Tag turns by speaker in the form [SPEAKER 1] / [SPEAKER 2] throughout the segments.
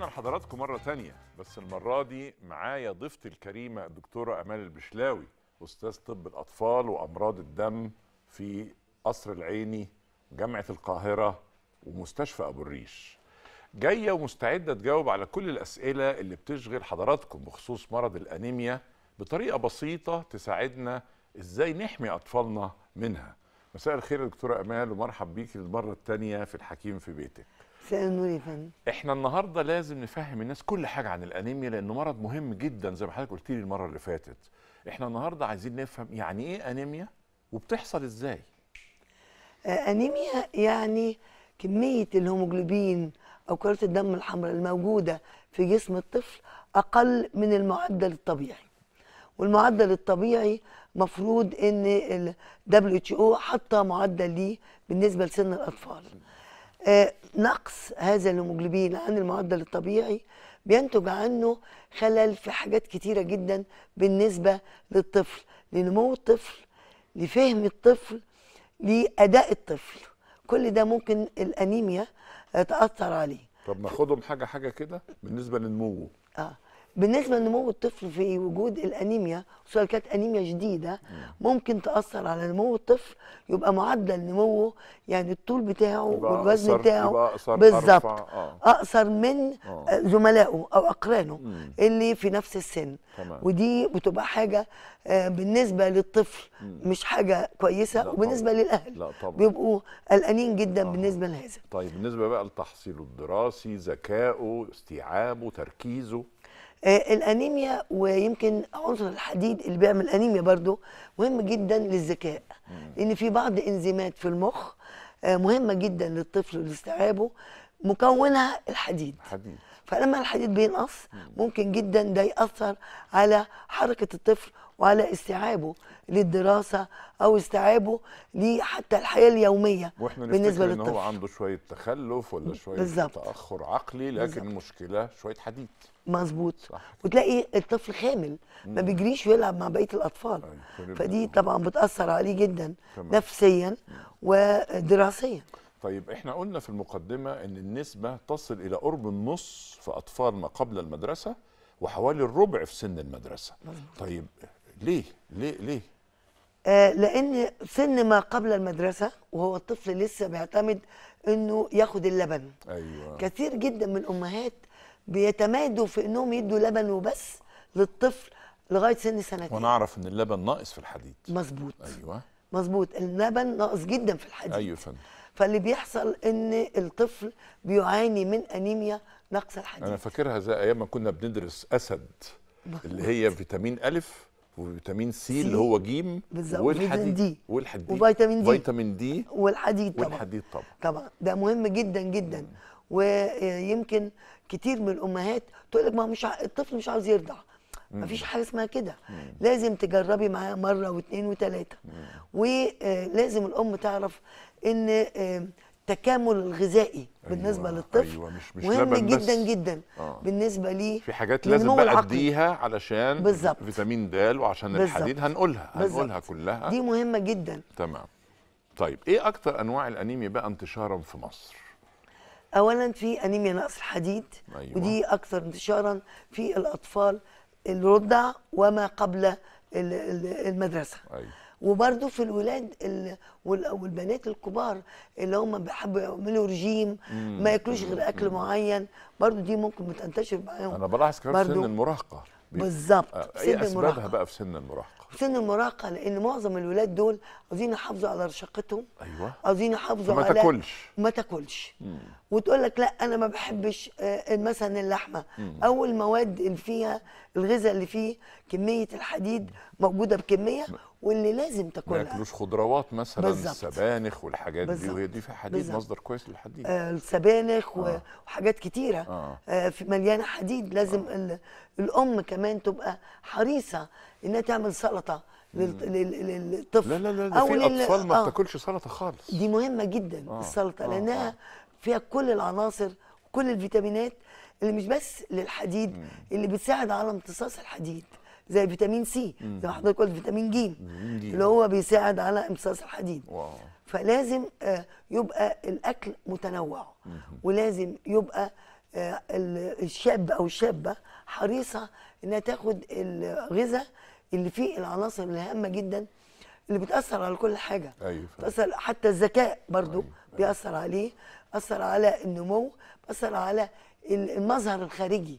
[SPEAKER 1] رجعنا لحضراتكم مرة تانية بس المرة دي معايا ضيفتي الكريمة الدكتورة أمال البشلاوي أستاذ طب الأطفال وأمراض الدم في قصر العيني جامعة القاهرة ومستشفى أبو الريش جاية ومستعدة تجاوب على كل الأسئلة اللي بتشغل حضراتكم بخصوص مرض الأنيميا بطريقة بسيطة تساعدنا إزاي نحمي أطفالنا منها مساء الخير يا دكتورة أمال ومرحب بيكي للمرة التانية في الحكيم في بيتك
[SPEAKER 2] مساء النور يا فندم
[SPEAKER 1] احنا النهارده لازم نفهم الناس كل حاجه عن الانيميا لانه مرض مهم جدا زي ما حضرتك قلت لي المره اللي فاتت احنا النهارده عايزين نفهم يعني ايه انيميا وبتحصل ازاي
[SPEAKER 2] آه، انيميا يعني كميه الهيموجلوبين او كرات الدم الحمراء الموجوده في جسم الطفل اقل من المعدل الطبيعي والمعدل الطبيعي مفروض ان ال WHO حاطه معدل ليه بالنسبه لسن الاطفال آه، نقص هذا الهيموجلوبين عن المعدل الطبيعي بينتج عنه خلل في حاجات كتيرة جدا بالنسبة للطفل لنمو الطفل لفهم الطفل لأداء الطفل كل ده ممكن الأنيميا آه، تأثر عليه
[SPEAKER 1] طب ناخدهم حاجه حاجه كده بالنسبه للنمو
[SPEAKER 2] اه بالنسبه لنمو الطفل في وجود الانيميا خصوصا كانت انيميا شديده ممكن تاثر على نمو الطفل يبقى معدل نموه يعني الطول بتاعه
[SPEAKER 1] يبقى
[SPEAKER 2] والوزن
[SPEAKER 1] أقصر-
[SPEAKER 2] بتاعه
[SPEAKER 1] يبقى أقصر
[SPEAKER 2] بالظبط
[SPEAKER 1] أرفع، آه.
[SPEAKER 2] اقصر من
[SPEAKER 1] آه.
[SPEAKER 2] آه، زملائه او اقرانه
[SPEAKER 1] مم.
[SPEAKER 2] اللي في نفس السن
[SPEAKER 1] تمام.
[SPEAKER 2] ودي بتبقى حاجه آه، بالنسبه للطفل مش حاجه كويسه
[SPEAKER 1] لا
[SPEAKER 2] وبالنسبه
[SPEAKER 1] طبعاً.
[SPEAKER 2] للاهل
[SPEAKER 1] لا طبعا
[SPEAKER 2] بيبقوا قلقانين جدا
[SPEAKER 1] آه.
[SPEAKER 2] بالنسبه لهذا
[SPEAKER 1] طيب بالنسبه بقى لتحصيله الدراسي ذكائه استيعابه تركيزه
[SPEAKER 2] آه، الانيميا ويمكن عنصر الحديد اللي بيعمل انيميا برضو مهم جدا للذكاء لان في بعض انزيمات في المخ آه، مهمه جدا للطفل ولاستيعابه مكونها الحديد
[SPEAKER 1] حديد
[SPEAKER 2] فلما الحديد بينقص ممكن جدا ده ياثر على حركه الطفل وعلى استيعابه للدراسه او استيعابه لحتى الحياه اليوميه
[SPEAKER 1] واحنا
[SPEAKER 2] بالنسبه
[SPEAKER 1] نفتكر ان
[SPEAKER 2] للطفل
[SPEAKER 1] هو عنده شويه تخلف ولا شويه
[SPEAKER 2] بالظبط.
[SPEAKER 1] تاخر عقلي لكن
[SPEAKER 2] بالظبط.
[SPEAKER 1] المشكله شويه حديد
[SPEAKER 2] مظبوط
[SPEAKER 1] صح.
[SPEAKER 2] وتلاقي الطفل خامل ما بيجريش ويلعب مع بقيه الاطفال
[SPEAKER 1] أيوة، فنبدأ-
[SPEAKER 2] فدي طبعا بتاثر عليه جدا
[SPEAKER 1] تمام.
[SPEAKER 2] نفسيا ودراسيا
[SPEAKER 1] طيب احنا قلنا في المقدمة ان النسبة تصل الى قرب النص في اطفال ما قبل المدرسة وحوالي الربع في سن المدرسة طيب ليه ليه ليه
[SPEAKER 2] آه لان سن ما قبل المدرسه وهو الطفل لسه بيعتمد انه ياخد اللبن
[SPEAKER 1] ايوه
[SPEAKER 2] كثير جدا من الامهات بيتمادوا في انهم يدوا لبن وبس للطفل لغايه سن سنتين
[SPEAKER 1] وانا اعرف ان اللبن ناقص في الحديد
[SPEAKER 2] مظبوط
[SPEAKER 1] ايوه
[SPEAKER 2] مظبوط اللبن ناقص جدا في الحديد
[SPEAKER 1] ايوه يا فندم
[SPEAKER 2] فاللي بيحصل ان الطفل بيعاني من انيميا نقص الحديد
[SPEAKER 1] انا فاكرها زي ايام ما كنا بندرس اسد اللي هي فيتامين الف وفيتامين سي اللي هو جيم
[SPEAKER 2] بالظبط،
[SPEAKER 1] والحديد
[SPEAKER 2] فيتامين دي.
[SPEAKER 1] والحديد
[SPEAKER 2] وفيتامين دي.
[SPEAKER 1] فيتامين دي
[SPEAKER 2] والحديد طبعا
[SPEAKER 1] والحديد طبعا
[SPEAKER 2] طبعا ده مهم جدا جدا ويمكن كتير من الامهات تقول لك ما هو مش ع... الطفل مش عاوز يرضع ما فيش حاجه اسمها كده لازم تجربي معاه مره واثنين وثلاثه ولازم الام تعرف ان آه، التكامل الغذائي بالنسبه
[SPEAKER 1] أيوة،
[SPEAKER 2] للطفل
[SPEAKER 1] أيوة، مش- مش
[SPEAKER 2] مهم
[SPEAKER 1] لبن بس.
[SPEAKER 2] جدا جدا
[SPEAKER 1] آه.
[SPEAKER 2] بالنسبه ليه
[SPEAKER 1] في حاجات لازم
[SPEAKER 2] للنمو
[SPEAKER 1] بقى
[SPEAKER 2] العقلي.
[SPEAKER 1] اديها علشان
[SPEAKER 2] بالظبط.
[SPEAKER 1] فيتامين د وعشان
[SPEAKER 2] بالظبط.
[SPEAKER 1] الحديد هنقولها
[SPEAKER 2] بالظبط.
[SPEAKER 1] هنقولها كلها
[SPEAKER 2] دي مهمه جدا
[SPEAKER 1] تمام طيب ايه اكتر انواع الانيميا بقى انتشارا في مصر
[SPEAKER 2] اولا في انيميا نقص الحديد
[SPEAKER 1] أيوة.
[SPEAKER 2] ودي اكثر انتشارا في الاطفال الرضع وما قبل ال- ال- المدرسه
[SPEAKER 1] ايوه
[SPEAKER 2] وبرده في الولاد ال- وال- والبنات الكبار اللي هم بيحبوا يعملوا رجيم ما ياكلوش غير اكل معين برضو دي ممكن بتنتشر معاهم
[SPEAKER 1] انا بلاحظ كمان في سن
[SPEAKER 2] برضو
[SPEAKER 1] المراهقه بي-
[SPEAKER 2] بالظبط
[SPEAKER 1] آه،
[SPEAKER 2] في
[SPEAKER 1] ايه
[SPEAKER 2] سن
[SPEAKER 1] اسبابها
[SPEAKER 2] المراهقه
[SPEAKER 1] بقى في سن المراهقه
[SPEAKER 2] في سن المراهقه لان معظم الولاد دول عاوزين يحافظوا على رشاقتهم
[SPEAKER 1] ايوه
[SPEAKER 2] عاوزين يحافظوا
[SPEAKER 1] فما
[SPEAKER 2] على
[SPEAKER 1] تاكلش
[SPEAKER 2] ما تاكلش وتقول لك لا انا ما بحبش آه، مثلا اللحمه او المواد اللي فيها الغذاء اللي فيه كميه الحديد موجوده بكميه واللي لازم
[SPEAKER 1] ما
[SPEAKER 2] تاكلها
[SPEAKER 1] ياكلوش خضروات مثلا
[SPEAKER 2] بالظبط.
[SPEAKER 1] السبانخ والحاجات دي
[SPEAKER 2] بالظبط.
[SPEAKER 1] وهي دي في حديد
[SPEAKER 2] بالظبط.
[SPEAKER 1] مصدر كويس للحديد
[SPEAKER 2] آه، السبانخ و-
[SPEAKER 1] آه.
[SPEAKER 2] وحاجات كتيره
[SPEAKER 1] آه.
[SPEAKER 2] آه، في مليانه حديد لازم ال- الام كمان تبقى حريصه انها تعمل سلطه لل- لل- للطفل
[SPEAKER 1] لا لا لا ده
[SPEAKER 2] أو
[SPEAKER 1] في
[SPEAKER 2] لل-
[SPEAKER 1] اطفال ما
[SPEAKER 2] آه.
[SPEAKER 1] بتاكلش سلطه خالص
[SPEAKER 2] دي مهمة جدا
[SPEAKER 1] آه،
[SPEAKER 2] السلطة
[SPEAKER 1] آه،
[SPEAKER 2] لأنها
[SPEAKER 1] آه.
[SPEAKER 2] فيها كل العناصر وكل الفيتامينات اللي مش بس للحديد اللي بتساعد على امتصاص الحديد زي فيتامين سي زي ما حضرتك قلت فيتامين ج
[SPEAKER 1] جيم.
[SPEAKER 2] اللي هو بيساعد على امتصاص الحديد
[SPEAKER 1] واو
[SPEAKER 2] فلازم آه، يبقى الاكل متنوع ولازم يبقى آه، ال- الشاب او الشابه حريصه انها تاخد الغذاء اللي فيه العناصر الهامه جدا اللي بتاثر على كل حاجه
[SPEAKER 1] ايوه فاهم.
[SPEAKER 2] بتاثر حتى الذكاء برضو
[SPEAKER 1] أيوة،
[SPEAKER 2] بيأثر عليه بيأثر على النمو بيأثر على ال- المظهر الخارجي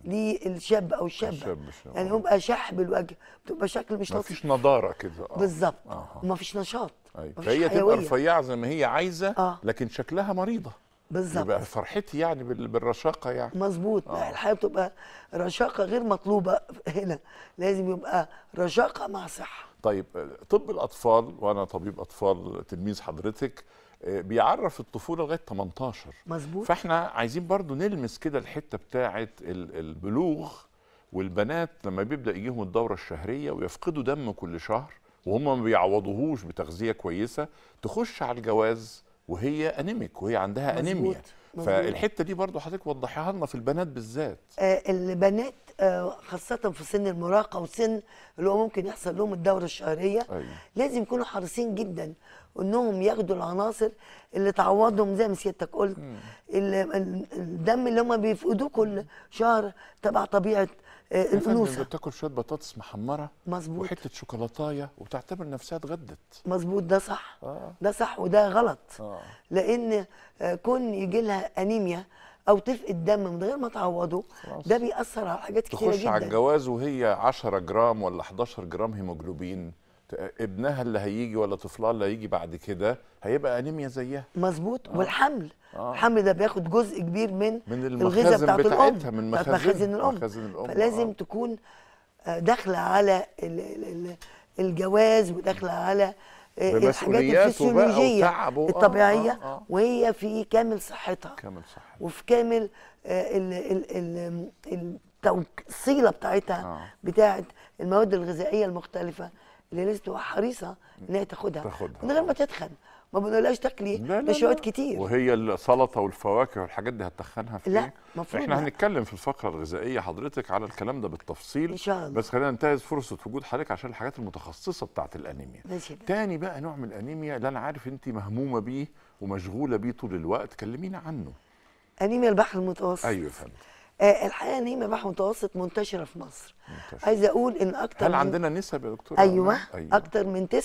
[SPEAKER 2] للشاب او الشابه
[SPEAKER 1] الشاب، الشاب،
[SPEAKER 2] يعني
[SPEAKER 1] آه.
[SPEAKER 2] يبقى شحب الوجه بتبقى شكل مش
[SPEAKER 1] ما
[SPEAKER 2] لطيف
[SPEAKER 1] فيش نضاره كده آه.
[SPEAKER 2] بالظبط
[SPEAKER 1] آه.
[SPEAKER 2] ومفيش نشاط
[SPEAKER 1] أيوة.
[SPEAKER 2] مفيش
[SPEAKER 1] فهي تبقى
[SPEAKER 2] حيوية.
[SPEAKER 1] رفيعه زي ما هي عايزه
[SPEAKER 2] آه.
[SPEAKER 1] لكن شكلها مريضه
[SPEAKER 2] بالظبط
[SPEAKER 1] يبقى فرحتي يعني بال- بالرشاقه يعني
[SPEAKER 2] مظبوط
[SPEAKER 1] آه.
[SPEAKER 2] الحياه بتبقى رشاقه غير مطلوبه هنا لازم يبقى رشاقه مع صحه
[SPEAKER 1] طيب طب الاطفال وانا طبيب اطفال تلميذ حضرتك آه، بيعرف الطفوله لغايه 18
[SPEAKER 2] مظبوط
[SPEAKER 1] فاحنا عايزين برضو نلمس كده الحته بتاعه ال- البلوغ والبنات لما بيبدا يجيهم الدوره الشهريه ويفقدوا دم كل شهر وهم ما بيعوضوهوش بتغذيه كويسه تخش على الجواز وهي انيميك وهي عندها
[SPEAKER 2] مظبوط،
[SPEAKER 1] انيميا
[SPEAKER 2] مظبوط.
[SPEAKER 1] فالحته دي برضو حضرتك وضحيها لنا في البنات بالذات
[SPEAKER 2] آه البنات آه خاصه في سن المراهقه وسن اللي هو ممكن يحصل لهم الدوره الشهريه
[SPEAKER 1] أيوة.
[SPEAKER 2] لازم يكونوا حريصين جدا انهم ياخدوا العناصر اللي تعوضهم زي ما سيادتك قلت ال- ال- الدم اللي هم بيفقدوه كل شهر تبع طبيعه آه
[SPEAKER 1] يا فندم
[SPEAKER 2] الانوثه
[SPEAKER 1] بتاكل شويه بطاطس محمره
[SPEAKER 2] مظبوط
[SPEAKER 1] وحته شوكولاتايه وتعتبر نفسها اتغدت
[SPEAKER 2] مظبوط ده صح
[SPEAKER 1] آه.
[SPEAKER 2] ده صح وده غلط
[SPEAKER 1] آه.
[SPEAKER 2] لان آه، كون يجي لها انيميا او تفقد دم من غير ما تعوضه
[SPEAKER 1] خلاص.
[SPEAKER 2] ده بيأثر على حاجات كتيره
[SPEAKER 1] تخش على
[SPEAKER 2] جدا
[SPEAKER 1] الجواز وهي 10 جرام ولا 11 جرام هيموجلوبين ت- ابنها اللي هيجي ولا طفلها اللي هيجي بعد كده هيبقى انيميا زيها
[SPEAKER 2] مظبوط والحمل
[SPEAKER 1] آه.
[SPEAKER 2] الحمل ده بياخد جزء كبير من
[SPEAKER 1] من
[SPEAKER 2] الغذاء
[SPEAKER 1] المخازن
[SPEAKER 2] بتاعت
[SPEAKER 1] بتاعتها،
[SPEAKER 2] الام
[SPEAKER 1] من
[SPEAKER 2] بتاعت
[SPEAKER 1] مخازن-
[SPEAKER 2] مخازن الام
[SPEAKER 1] مخازن الأم،
[SPEAKER 2] فلازم
[SPEAKER 1] آه.
[SPEAKER 2] تكون آه، داخله على ال- ال- ال- الجواز وداخله على آه، الحاجات
[SPEAKER 1] بمسؤولياته بقى
[SPEAKER 2] الفسيولوجيه
[SPEAKER 1] وتعبه. آه،
[SPEAKER 2] الطبيعيه
[SPEAKER 1] آه، آه.
[SPEAKER 2] وهي في كامل صحتها
[SPEAKER 1] كامل صح
[SPEAKER 2] وفي كامل آه، ال- ال- ال- التوصيله بتاعتها
[SPEAKER 1] آه.
[SPEAKER 2] بتاعت المواد الغذائيه المختلفه اللي لازم تبقى حريصه ان هي تاخدها
[SPEAKER 1] تاخدها.
[SPEAKER 2] من غير ما تتخن ما بنقولهاش تاكلي
[SPEAKER 1] لا لا
[SPEAKER 2] نشويات
[SPEAKER 1] لا.
[SPEAKER 2] كتير
[SPEAKER 1] وهي السلطه والفواكه والحاجات دي هتخنها في
[SPEAKER 2] لا،
[SPEAKER 1] ايه؟
[SPEAKER 2] مفروض
[SPEAKER 1] احنا
[SPEAKER 2] لا.
[SPEAKER 1] هنتكلم في الفقره الغذائيه حضرتك على الكلام ده بالتفصيل
[SPEAKER 2] إن شاء الله.
[SPEAKER 1] بس خلينا ننتهز فرصه وجود حضرتك عشان الحاجات المتخصصه بتاعت الانيميا
[SPEAKER 2] ماشي
[SPEAKER 1] تاني بقى نوع من الانيميا اللي انا عارف انت مهمومه بيه ومشغوله بيه طول الوقت كلمينا عنه
[SPEAKER 2] انيميا البحر المتوسط
[SPEAKER 1] ايوه يا فندم
[SPEAKER 2] آه الحقيقه انيميا البحر المتوسط منتشره في مصر
[SPEAKER 1] منتشرة.
[SPEAKER 2] عايزه اقول ان اكتر
[SPEAKER 1] هل
[SPEAKER 2] من
[SPEAKER 1] عندنا نسب يا دكتور
[SPEAKER 2] ايوه,
[SPEAKER 1] أيوة.
[SPEAKER 2] اكتر من 9%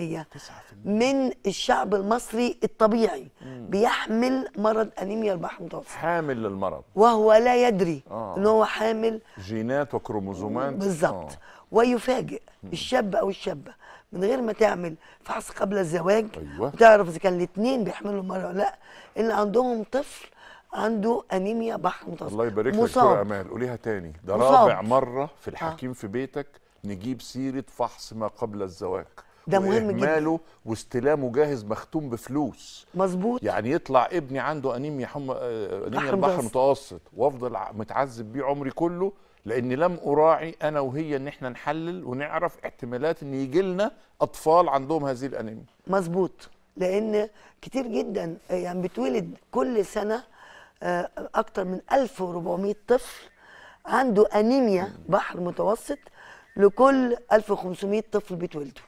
[SPEAKER 1] 9%
[SPEAKER 2] من الشعب المصري الطبيعي بيحمل مرض انيميا البحر المتوسط
[SPEAKER 1] حامل للمرض
[SPEAKER 2] وهو لا يدري
[SPEAKER 1] آه.
[SPEAKER 2] ان هو حامل
[SPEAKER 1] جينات وكروموزومات
[SPEAKER 2] بالظبط
[SPEAKER 1] آه.
[SPEAKER 2] ويفاجئ الشاب او الشابه من غير ما تعمل فحص قبل الزواج
[SPEAKER 1] أيوة.
[SPEAKER 2] وتعرف اذا كان الاثنين بيحملوا المرض ولا لا ان عندهم طفل عنده انيميا بحر متوسط
[SPEAKER 1] الله يبارك لك دكتور
[SPEAKER 2] مصاب
[SPEAKER 1] امال قوليها تاني ده
[SPEAKER 2] مصاب.
[SPEAKER 1] رابع مره في الحكيم في بيتك نجيب سيره فحص ما قبل الزواج
[SPEAKER 2] ده مهم جدا.
[SPEAKER 1] وإهماله واستلامه جاهز مختوم بفلوس
[SPEAKER 2] مظبوط
[SPEAKER 1] يعني يطلع ابني عنده انيميا حم... آه، انيميا
[SPEAKER 2] بحر
[SPEAKER 1] البحر
[SPEAKER 2] متوسط.
[SPEAKER 1] المتوسط وافضل ع- متعذب بيه عمري كله لاني لم اراعي انا وهي ان احنا نحلل ونعرف احتمالات ان يجي لنا اطفال عندهم هذه الانيميا
[SPEAKER 2] مظبوط لان كتير جدا يعني بتولد كل سنه آه، اكتر من 1400 طفل عنده انيميا بحر متوسط لكل 1500 طفل بيتولدوا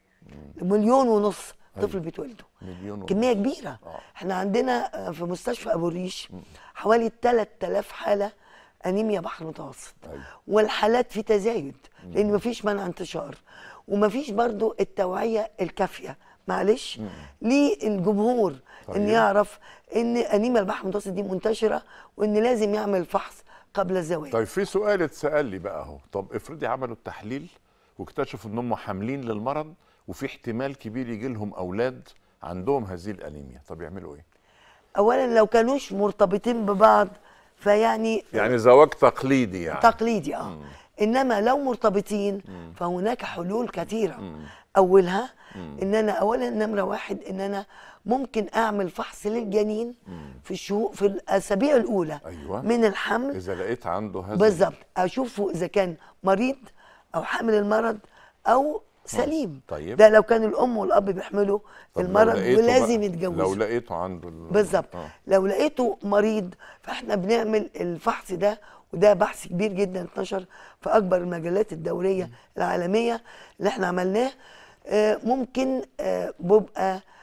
[SPEAKER 2] مليون ونص طفل بيتولدوا
[SPEAKER 1] مليون ونص.
[SPEAKER 2] كميه كبيره
[SPEAKER 1] آه.
[SPEAKER 2] احنا عندنا آه، في مستشفى ابو الريش حوالي 3000 حاله انيميا بحر متوسط
[SPEAKER 1] أيوة.
[SPEAKER 2] والحالات في تزايد لان مفيش منع انتشار ومفيش برضو التوعيه الكافيه معلش للجمهور ان
[SPEAKER 1] طيب.
[SPEAKER 2] يعرف ان انيميا البحر المتوسط دي منتشره وان لازم يعمل فحص قبل الزواج
[SPEAKER 1] طيب في سؤال اتسال لي بقى اهو طب افرضي عملوا التحليل واكتشفوا ان هم حاملين للمرض وفي احتمال كبير يجي لهم اولاد عندهم هذه الانيميا طب يعملوا ايه
[SPEAKER 2] اولا لو كانوش مرتبطين ببعض فيعني
[SPEAKER 1] يعني زواج تقليدي يعني
[SPEAKER 2] تقليدي اه انما لو مرتبطين فهناك حلول كثيره اولها ان انا اولا نمره واحد ان انا ممكن اعمل فحص للجنين في الشهور في الاسابيع الاولى
[SPEAKER 1] أيوة.
[SPEAKER 2] من الحمل
[SPEAKER 1] اذا لقيت عنده هذا
[SPEAKER 2] بالظبط اشوفه اذا كان مريض او حامل المرض او سليم
[SPEAKER 1] طيب.
[SPEAKER 2] ده لو كان الام والاب بيحملوا
[SPEAKER 1] طب لو
[SPEAKER 2] المرض
[SPEAKER 1] لقيته
[SPEAKER 2] ولازم
[SPEAKER 1] بقى-
[SPEAKER 2] يتجوزوا
[SPEAKER 1] لو لقيته عنده ال-
[SPEAKER 2] بالظبط
[SPEAKER 1] آه.
[SPEAKER 2] لو لقيته مريض فاحنا بنعمل الفحص ده وده بحث كبير جدا اتنشر في اكبر المجلات الدوليه العالميه اللي احنا عملناه آه، ممكن آه، بيبقى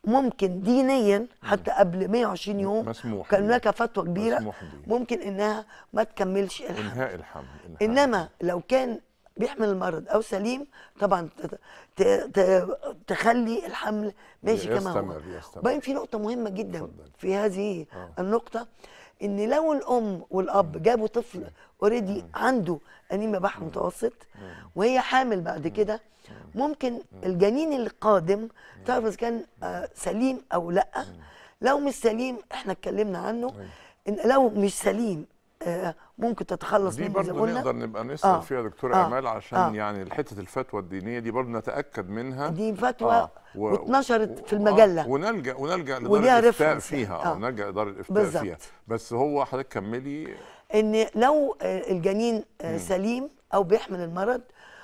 [SPEAKER 2] ممكن دينيا حتى قبل 120 يوم
[SPEAKER 1] مسموح
[SPEAKER 2] كان
[SPEAKER 1] بيه.
[SPEAKER 2] هناك فتوى كبيره
[SPEAKER 1] مسموح بيه.
[SPEAKER 2] ممكن انها ما تكملش الحمل
[SPEAKER 1] انهاء الحمل إنهاء
[SPEAKER 2] انما لو كان بيحمل المرض او سليم طبعا ت- ت- ت- تخلي الحمل ماشي كما هو
[SPEAKER 1] يستمر- يستمر.
[SPEAKER 2] وبعدين في نقطه مهمه جدا
[SPEAKER 1] اتفضل.
[SPEAKER 2] في هذه
[SPEAKER 1] آه.
[SPEAKER 2] النقطه ان لو الام والاب جابوا طفل اوريدي عنده انيميا بحر متوسط وهي حامل بعد كده ممكن الجنين القادم تعرف اذا كان آه، سليم او لا لو مش سليم احنا اتكلمنا عنه إن لو مش سليم آه، ممكن تتخلص
[SPEAKER 1] دي
[SPEAKER 2] منه زي ما
[SPEAKER 1] برضه
[SPEAKER 2] قلنا
[SPEAKER 1] نقدر نبقى نسال
[SPEAKER 2] آه.
[SPEAKER 1] فيها دكتوره
[SPEAKER 2] آه.
[SPEAKER 1] امال عشان
[SPEAKER 2] آه.
[SPEAKER 1] يعني حته الفتوى الدينيه دي برضه نتاكد منها
[SPEAKER 2] دي فتوى
[SPEAKER 1] آه. و-
[SPEAKER 2] واتنشرت في
[SPEAKER 1] آه.
[SPEAKER 2] المجله
[SPEAKER 1] ونلجا ونلجا
[SPEAKER 2] وليها
[SPEAKER 1] لدار الافتاء
[SPEAKER 2] reference
[SPEAKER 1] فيها
[SPEAKER 2] يعني.
[SPEAKER 1] اه
[SPEAKER 2] آه.
[SPEAKER 1] نلجا لدار الافتاء
[SPEAKER 2] بالظبط.
[SPEAKER 1] فيها بس هو حضرتك كملي
[SPEAKER 2] ان لو آه، الجنين آه، سليم او بيحمل المرض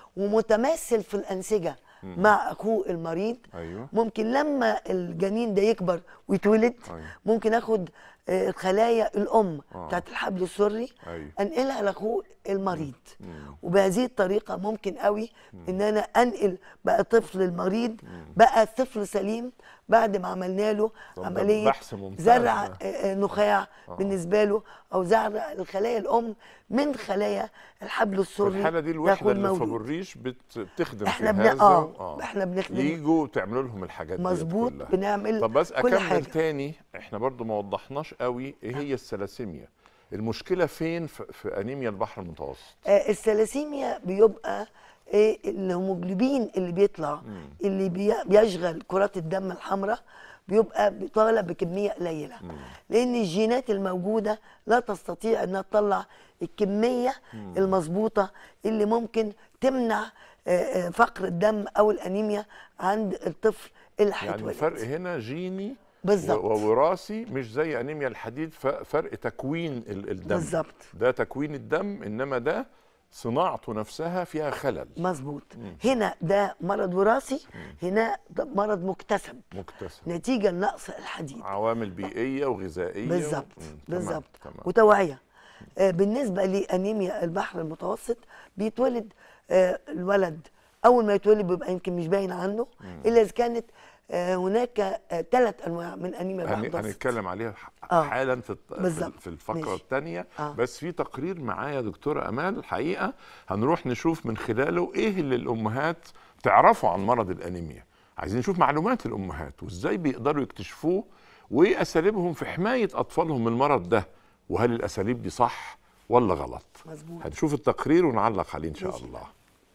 [SPEAKER 2] ومتماثل في الانسجه مع اخوه المريض
[SPEAKER 1] ايوه
[SPEAKER 2] ممكن لما الجنين ده يكبر ويتولد
[SPEAKER 1] أيوة.
[SPEAKER 2] ممكن اخد آه، خلايا الام
[SPEAKER 1] آه.
[SPEAKER 2] بتاعت الحبل السري
[SPEAKER 1] ايوه
[SPEAKER 2] انقلها لاخوه المريض
[SPEAKER 1] مم.
[SPEAKER 2] وبهذه الطريقه ممكن قوي ان انا انقل بقى طفل المريض بقى طفل سليم بعد ما عملنا له
[SPEAKER 1] طب ده
[SPEAKER 2] عمليه
[SPEAKER 1] بحث ممتاز
[SPEAKER 2] زرع
[SPEAKER 1] ده.
[SPEAKER 2] آه، آه، نخاع بالنسبه له او زرع الخلايا الام من خلايا الحبل
[SPEAKER 1] في
[SPEAKER 2] السري
[SPEAKER 1] الحاله دي
[SPEAKER 2] ده
[SPEAKER 1] الوحده
[SPEAKER 2] يكون
[SPEAKER 1] اللي في
[SPEAKER 2] مولود.
[SPEAKER 1] ابو الريش بت- بتخدم
[SPEAKER 2] احنا
[SPEAKER 1] في
[SPEAKER 2] بن...
[SPEAKER 1] هذا
[SPEAKER 2] اه,
[SPEAKER 1] و-
[SPEAKER 2] احنا بنخدم
[SPEAKER 1] يجوا تعملوا لهم الحاجات دي
[SPEAKER 2] مظبوط
[SPEAKER 1] كلها.
[SPEAKER 2] بنعمل
[SPEAKER 1] طب بس
[SPEAKER 2] كل
[SPEAKER 1] اكمل
[SPEAKER 2] حاجة.
[SPEAKER 1] تاني احنا برضو ما وضحناش قوي ايه هي الثلاسيميا المشكله فين في, في انيميا البحر المتوسط
[SPEAKER 2] آه، الثلاسيميا بيبقى آه، الهيموجلوبين اللي بيطلع اللي بي- بيشغل كرات الدم الحمراء بيبقى طالع بكميه قليله لان الجينات الموجوده لا تستطيع انها تطلع الكميه المظبوطه اللي ممكن تمنع آه، آه، فقر الدم او الانيميا عند الطفل اللي
[SPEAKER 1] يعني
[SPEAKER 2] هيتولد
[SPEAKER 1] الفرق هنا جيني
[SPEAKER 2] بالظبط.
[SPEAKER 1] و- ووراثي مش زي انيميا الحديد ف- فرق تكوين ال- الدم
[SPEAKER 2] بالظبط.
[SPEAKER 1] ده تكوين الدم انما ده صناعته نفسها فيها خلل
[SPEAKER 2] مظبوط هنا ده مرض وراثي هنا ده مرض مكتسب
[SPEAKER 1] مكتسب
[SPEAKER 2] نتيجه لنقص الحديد
[SPEAKER 1] عوامل بيئيه وغذائيه و-
[SPEAKER 2] بالظبط
[SPEAKER 1] مم، تمام،
[SPEAKER 2] بالظبط
[SPEAKER 1] تمام
[SPEAKER 2] وتوعيه آه، بالنسبه لانيميا البحر المتوسط بيتولد آه، الولد اول ما يتولد بيبقى يمكن مش باين عنه الا اذا كانت آه، هناك ثلاث انواع من انيميا البحر
[SPEAKER 1] هن-
[SPEAKER 2] المتوسط
[SPEAKER 1] هنتكلم عليها ح-
[SPEAKER 2] آه.
[SPEAKER 1] حالا في الت- في
[SPEAKER 2] بالظبط.
[SPEAKER 1] ال- في الفقره
[SPEAKER 2] ماشي.
[SPEAKER 1] الثانيه
[SPEAKER 2] آه.
[SPEAKER 1] بس في تقرير معايا دكتوره امال الحقيقه هنروح نشوف من خلاله ايه اللي الامهات تعرفوا عن مرض الانيميا عايزين نشوف معلومات الامهات وازاي بيقدروا يكتشفوه وايه اساليبهم في حمايه اطفالهم من المرض ده وهل الاساليب دي صح ولا غلط
[SPEAKER 2] مظبوط
[SPEAKER 1] هنشوف التقرير ونعلق عليه ان شاء
[SPEAKER 2] ماشي.
[SPEAKER 1] الله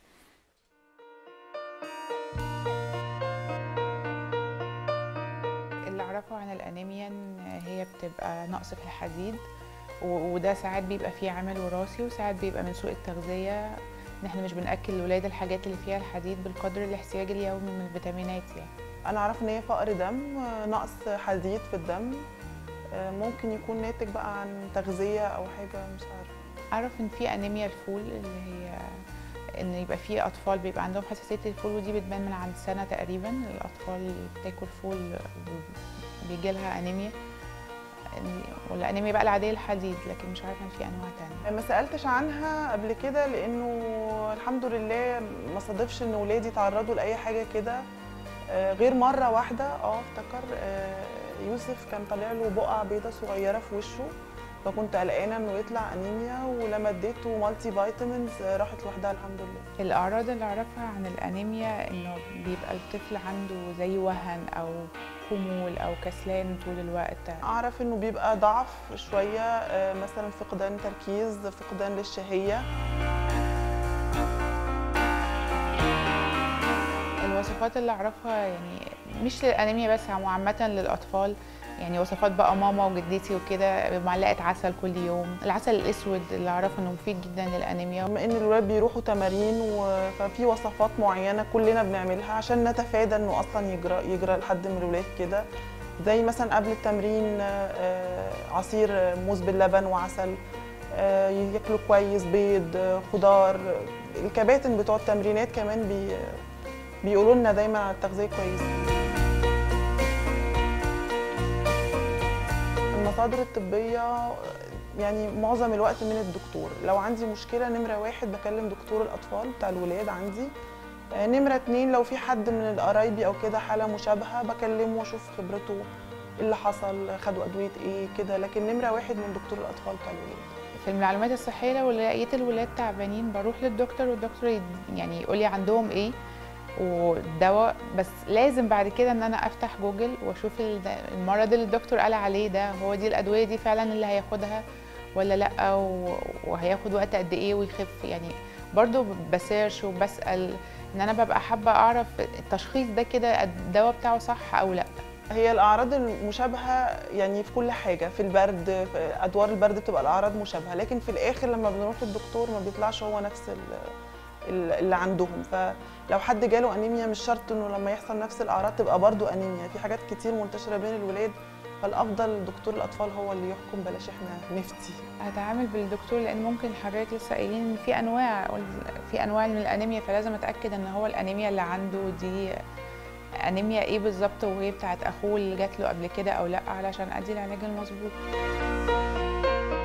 [SPEAKER 3] اللي اعرفه عن الانيميا ان هي بتبقى نقص في الحديد و- وده ساعات بيبقى فيه عامل وراثي وساعات بيبقى من سوء التغذيه ان احنا مش بناكل الولاد الحاجات اللي فيها الحديد بالقدر الاحتياجي اليومي من الفيتامينات يعني
[SPEAKER 4] انا اعرف ان هي فقر دم آه، نقص حديد في الدم آه، ممكن يكون ناتج بقى عن تغذيه او حاجه مش عارفه
[SPEAKER 3] اعرف ان في انيميا الفول اللي هي ان يبقى في اطفال بيبقى عندهم حساسيه الفول ودي بتبان من عند سنه تقريبا الاطفال اللي بتاكل فول بيجي لها انيميا والانيميا بقى العاديه الحديد لكن مش عارفه ان في انواع تانية
[SPEAKER 4] ما سالتش عنها قبل كده لانه الحمد لله ما صادفش ان ولادي تعرضوا لاي حاجه كده آه، غير مره واحده اه افتكر آه، يوسف كان طالع له بقع بيضه صغيره في وشه فكنت قلقانه انه يطلع انيميا ولما اديته مالتي فيتامينز آه، راحت لوحدها الحمد لله
[SPEAKER 3] الاعراض اللي اعرفها عن الانيميا انه بيبقى الطفل عنده زي وهن او خمول او كسلان طول الوقت
[SPEAKER 4] اعرف انه بيبقى ضعف شويه آه، مثلا فقدان تركيز فقدان للشهيه
[SPEAKER 3] الوصفات اللي اعرفها يعني مش للانيميا بس هو عامه للاطفال يعني وصفات بقى ماما وجدتي وكده معلقه عسل كل يوم العسل الاسود اللي اعرفه انه مفيد جدا للانيميا
[SPEAKER 4] بما ان الولاد بيروحوا تمارين و- ففي وصفات معينه كلنا بنعملها عشان نتفادى انه اصلا يجرى يجرى لحد من الولاد كده زي مثلا قبل التمرين آه، عصير موز باللبن وعسل آه، ياكلوا كويس بيض آه، خضار الكباتن بتوع التمرينات كمان بي بيقولوا لنا دايما على التغذيه كويسه المصادر الطبيه يعني معظم الوقت من الدكتور لو عندي مشكله نمره واحد بكلم دكتور الاطفال بتاع الولاد عندي آه، نمرة اتنين لو في حد من القرايبي او كده حالة مشابهة بكلمه واشوف خبرته إيه اللي حصل خدوا ادوية ايه كده لكن نمرة واحد من دكتور الاطفال بتاع الولاد
[SPEAKER 3] في المعلومات الصحيه لو لقيت الولاد تعبانين بروح للدكتور والدكتور يد- يعني يقول لي عندهم ايه ودواء بس لازم بعد كده ان انا افتح جوجل واشوف ال- المرض اللي الدكتور قال عليه ده هو دي الادويه دي فعلا اللي هياخدها ولا لا و- وهياخد وقت قد ايه ويخف يعني برضو بسيرش وبسال ان انا ببقى حابه اعرف التشخيص ده كده الدواء بتاعه صح او لا
[SPEAKER 4] هي الاعراض المشابهه يعني في كل حاجه في البرد في ادوار البرد بتبقى الاعراض مشابهه لكن في الاخر لما بنروح للدكتور ما بيطلعش هو نفس ال- ال- اللي عندهم فلو حد جاله انيميا مش شرط انه لما يحصل نفس الاعراض تبقى برضو انيميا في حاجات كتير منتشره بين الولاد فالافضل دكتور الاطفال هو اللي يحكم بلاش احنا نفتي
[SPEAKER 3] هتعامل بالدكتور لان ممكن حضرتك لسه قايلين ان في انواع في انواع من الانيميا فلازم اتاكد ان هو الانيميا اللي عنده دي انيميا ايه بالظبط وهي بتاعت اخوه اللي جات له قبل كده او لا علشان ادي العلاج المظبوط